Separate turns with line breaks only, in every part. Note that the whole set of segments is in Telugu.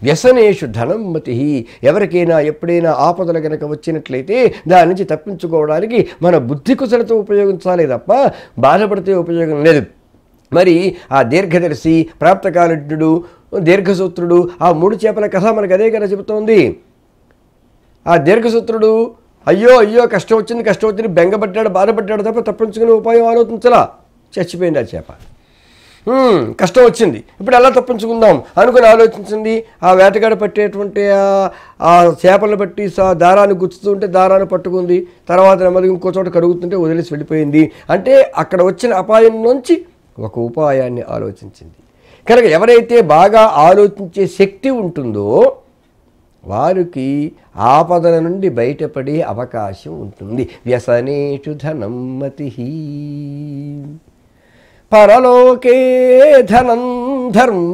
వ్యసనేషు ధనం మతి ఎవరికైనా ఎప్పుడైనా ఆపదలు కనుక వచ్చినట్లయితే దాని నుంచి తప్పించుకోవడానికి మన బుద్ధి కుశలతో ఉపయోగించాలి తప్ప బాధపడితే ఉపయోగం లేదు మరి ఆ దీర్ఘదర్శి ప్రాప్తకాలజ్ఞుడు దీర్ఘసూత్రుడు ఆ మూడు చేపల కథ మనకు అదే కదా చెబుతోంది ఆ దీర్ఘసూత్రుడు అయ్యో అయ్యో కష్టం వచ్చింది కష్టం వచ్చింది బెంగపడ్డాడు బాధపడ్డాడు తప్ప తప్పించుకునే ఉపాయం ఆలోచించలా చచ్చిపోయింది ఆ చేప హ్మ్, కష్టం వచ్చింది ఇప్పుడు ఎలా తప్పించుకుందాం అనుకుని ఆలోచించింది ఆ వేటగాడు పట్టేటువంటి ఆ- ఆ చేపలను బట్టి సా- దారాన్ని గుచ్చుతుంటే దారాన్ని పట్టుకుంది తర్వాత నెమ్మదిగా ఇంకో చోట కడుగుతుంటే వదిలేసి వెళ్ళిపోయింది అంటే అక్కడ వచ్చిన అపాయం నుంచి ఒక ఉపాయాన్ని ఆలోచించింది కనుక ఎవరైతే బాగా ఆలోచించే శక్తి ఉంటుందో వారికి ఆపదల నుండి బయటపడే అవకాశం ఉంటుంది వ్యసనేషు ధనం మతి పరలోకే ధనం ధర్మ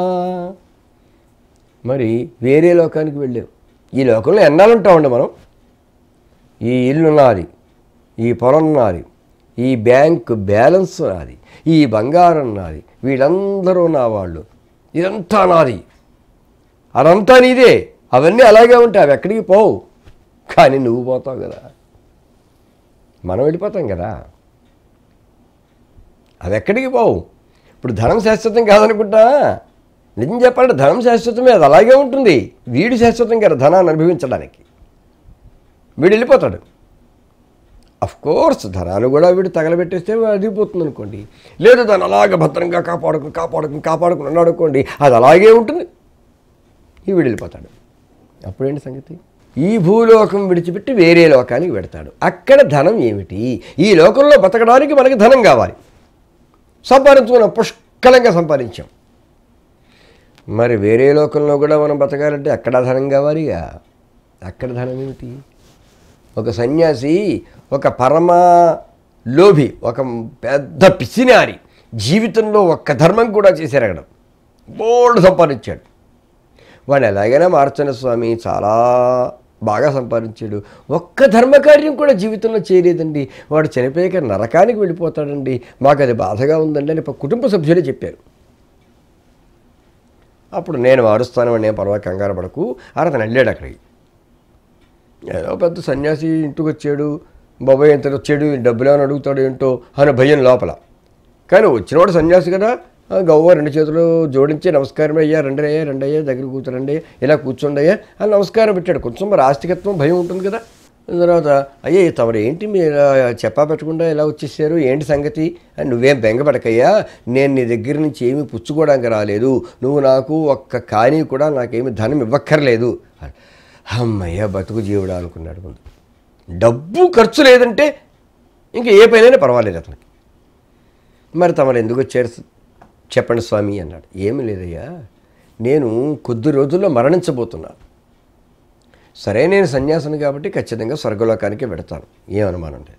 మరి వేరే లోకానికి వెళ్ళాం ఈ లోకంలో ఎన్నాళ్ళు ఉంటామండి మనం ఈ ఇల్లు నాది ఈ పొలం నాది ఈ బ్యాంక్ బ్యాలెన్స్ నాది ఈ బంగారం నాది వీళ్ళందరూ నా వాళ్ళు ఇదంతా నాది అదంతా నీదే అవన్నీ అలాగే ఉంటాయి అవి ఎక్కడికి పోవు కానీ నువ్వు పోతావు కదా మనం వెళ్ళిపోతాం కదా అవి ఎక్కడికి పోవు ఇప్పుడు ధనం శాశ్వతం కాదనుకుంటా నిజం చెప్పాలంటే ధనం శాశ్వతమే అది అలాగే ఉంటుంది వీడు శాశ్వతం కదా ధనాన్ని అనుభవించడానికి వీడు వెళ్ళిపోతాడు అఫ్ కోర్స్ ధనాలు కూడా వీడు తగలబెట్టేస్తే అదిపోతుంది అనుకోండి లేదు దాన్ని అలాగ భద్రంగా కాపాడుకుని కాపాడుకుని కాపాడుకుని ఉన్నాడు అనుకోండి అది అలాగే ఉంటుంది ఈ వీడు వెళ్ళిపోతాడు అప్పుడేంటి సంగతి ఈ భూలోకం విడిచిపెట్టి వేరే లోకానికి పెడతాడు అక్కడ ధనం ఏమిటి ఈ లోకంలో బతకడానికి మనకి ధనం కావాలి సంపాదించుకున్నాం పుష్కలంగా సంపాదించాం మరి వేరే లోకంలో కూడా మనం బతకాలంటే అక్కడ ధనం కావాలిగా అక్కడ ధనం ఏమిటి ఒక సన్యాసి ఒక పరమ లోభి ఒక పెద్ద పిసినారి జీవితంలో ఒక్క ధర్మం కూడా చేశారు అక్కడ బోల్డ్ సంపాదించాడు వాడు ఎలాగైనా మార్చన స్వామి చాలా బాగా సంపాదించాడు ఒక్క ధర్మకార్యం కూడా జీవితంలో చేయలేదండి వాడు చనిపోయాక నరకానికి వెళ్ళిపోతాడండి మాకు అది బాధగా ఉందండి అని కుటుంబ సభ్యులే చెప్పారు అప్పుడు నేను మారుస్తాను నేను పర్వా కంగారు పడకు అని అతను వెళ్ళాడు అక్కడికి ఏదో పెద్ద సన్యాసి ఇంటికి వచ్చాడు బాబాయ్ ఎంత వచ్చాడు డబ్బులు ఏమైనా అడుగుతాడు ఏంటో అనే భయం లోపల కానీ వచ్చినవాడు సన్యాసి కదా ఆ గవ్వ రెండు చేతులు జోడించి నమస్కారం అయ్యా రెండు అయ్యా రెండు అయ్యా దగ్గర కూర్చోండి ఇలా కూర్చోండి అయ్యా అని నమస్కారం పెట్టాడు కొంచెం మరి ఆస్తికత్వం భయం ఉంటుంది కదా తర్వాత అయ్యే తమరు ఏంటి మీరు ఇలా చెప్పా పెట్టకుండా ఇలా వచ్చేసారు ఏంటి సంగతి అని నువ్వేం బెంగపడకయ్యా నేను నీ దగ్గర నుంచి ఏమీ పుచ్చుకోవడానికి రాలేదు నువ్వు నాకు ఒక్క కానీ కూడా నాకేమి ధనం ఇవ్వక్కర్లేదు అమ్మయ్య బతుకు జీవుడా అనుకున్నాడు ముందు డబ్బు ఖర్చు లేదంటే ఇంక ఏ పైనైనా పర్వాలేదు అతనికి మరి తమరు ఎందుకు వచ్చారు చెప్పండి స్వామి అన్నాడు ఏమి లేదయ్యా నేను కొద్ది రోజుల్లో మరణించబోతున్నాను సరే నేను సన్యాసిని కాబట్టి ఖచ్చితంగా స్వర్గలోకానికి వెడతాను ఏమనుమానం లేదు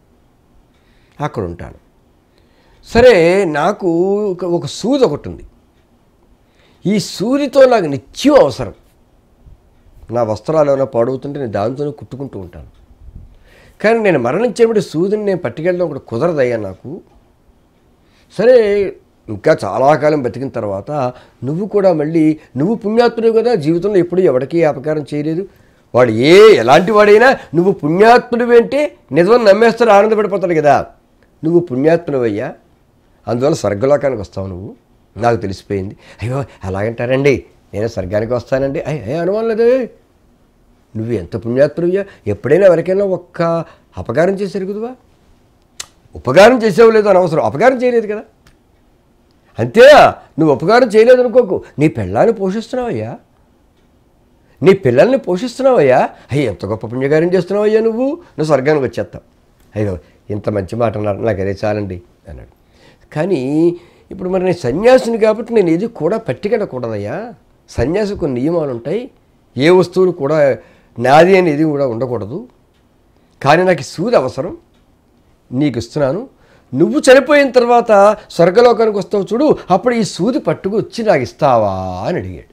అక్కడ ఉంటాను సరే నాకు ఒక- ఒక సూది ఒకటి ఉంది ఈ సూదితో నాకు నిత్యం అవసరం నా వస్త్రాలు ఏమైనా పాడవుతుంటే నేను దాంతోనే కుట్టుకుంటూ ఉంటాను కానీ నేను మరణించేప్పుడు సూదిని నేను పట్టుకెళ్ళడం ఒకటి కుదరదయ్యా నాకు సరే ఇంకా చాలా కాలం బతికిన తర్వాత నువ్వు కూడా మళ్ళీ నువ్వు పుణ్యాత్ముడు కదా జీవితంలో ఎప్పుడూ ఎవరికీ అపకారం చేయలేదు వాడు ఏ ఎలాంటి వాడైనా నువ్వు పుణ్యాత్ముడు అంటే నిజం నమ్మేస్తాడు ఆనందపడిపోతాడు కదా నువ్వు పుణ్యాత్ముడవయ్యా అందువల్ల స్వర్గలోకానికి వస్తావు నువ్వు నాకు తెలిసిపోయింది అయ్యో అలాగంటారండి నేను స్వర్గానికి వస్తానండి అయ్యే అనుమానం లేదు నువ్వు ఎంత పుణ్యాత్ముడివయ్యా ఎప్పుడైనా ఎవరికైనా ఒక్క అపకారం చేశారు కుదువా ఉపకారం చేసావు లేదు అనవసరం అపకారం చేయలేదు కదా అంతే నువ్వు ఉపకారం చేయలేదు అనుకోకు నీ పిల్లల్ని పోషిస్తున్నావయ్యా నీ పిల్లల్ని పోషిస్తున్నావయ్యా అయ్యో ఎంత గొప్ప పుణ్యకార్యం చేస్తున్నావయ్యా నువ్వు నువ్వు స్వర్గానికి వచ్చేస్తావు అయ్యో ఇంత మంచి మాట అన్నారు నాకు అదే చాలండి అన్నాడు కానీ ఇప్పుడు మరి నేను సన్యాసిని కాబట్టి నేను ఏది కూడా పట్టుకెళ్ళకూడదయ్యా సన్యాసి కొన్ని నియమాలు ఉంటాయి ఏ వస్తువులు కూడా నాది అనేది కూడా ఉండకూడదు కానీ నాకు ఈ సూది అవసరం నీకు ఇస్తున్నాను నువ్వు చనిపోయిన తర్వాత స్వర్గలోకానికి వస్తావు చూడు అప్పుడు ఈ సూది పట్టుకు వచ్చి నాకు ఇస్తావా అని అడిగాడు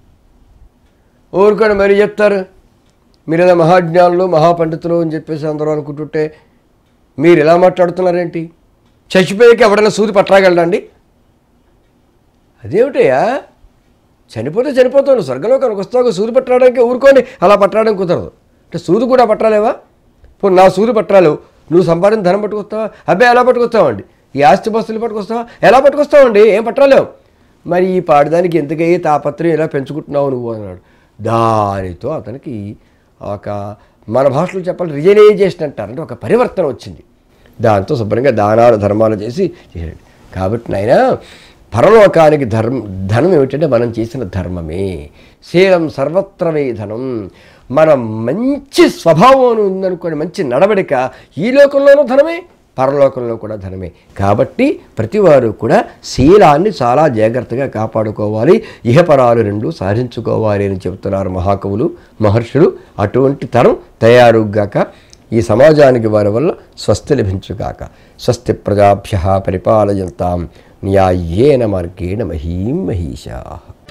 ఊరుకొని మరి చెప్తారు మీరు ఏదో మహాజ్ఞానులు మహాపండితులు అని చెప్పేసి అందరూ అనుకుంటుంటే మీరు ఎలా మాట్లాడుతున్నారేంటి చచ్చిపోయాక ఎవడైనా సూది పట్టరాగలడండి అదేమిటయ్యా చనిపోతే చనిపోతావు స్వర్గంలో కనుక వస్తావు సూది పట్టడానికి ఊరుకోండి అలా పట్టడానికి కుదరదు అంటే సూది కూడా పట్టాలేవా పోనీ నా సూది పట్టాలు నువ్వు సంపాదించిన ధనం పట్టుకొస్తావా అబ్బాయి ఎలా పట్టుకొస్తావండి ఈ ఆస్తి బస్సులు పట్టుకొస్తావా ఎలా పట్టుకొస్తావండి ఏం పట్టాలేవు మరి ఈ పాడదానికి ఎందుకయ్యే తాపత్రయం ఇలా పెంచుకుంటున్నావు నువ్వు అన్నాడు దానితో అతనికి ఒక మన భాషలో చెప్పాలి రియలైజేషన్ అంటారు అంటే ఒక పరివర్తన వచ్చింది దాంతో శుభ్రంగా దానాలు ధర్మాలు చేసి చేశాడు కాబట్టి నాయన పరలోకానికి ధర్మ ధనం ఏమిటంటే మనం చేసిన ధర్మమే శీలం సర్వత్రమే ధనం మన మంచి స్వభావం ఉందనుకోండి మంచి నడవడిక ఈ లోకంలోనూ ధనమే పరలోకంలో కూడా ధనమే కాబట్టి ప్రతివారు కూడా శీలాన్ని చాలా జాగ్రత్తగా కాపాడుకోవాలి ఇహపరాలు రెండు సాధించుకోవాలి అని చెబుతున్నారు మహాకవులు మహర్షులు అటువంటి తరం తయారుగాక ఈ సమాజానికి వారి వల్ల స్వస్తి లభించుగాక స్వస్తి ప్రజాభ్య పరిపాలయంతాం న్యాయేన మార్గేణ మహీం మహిషా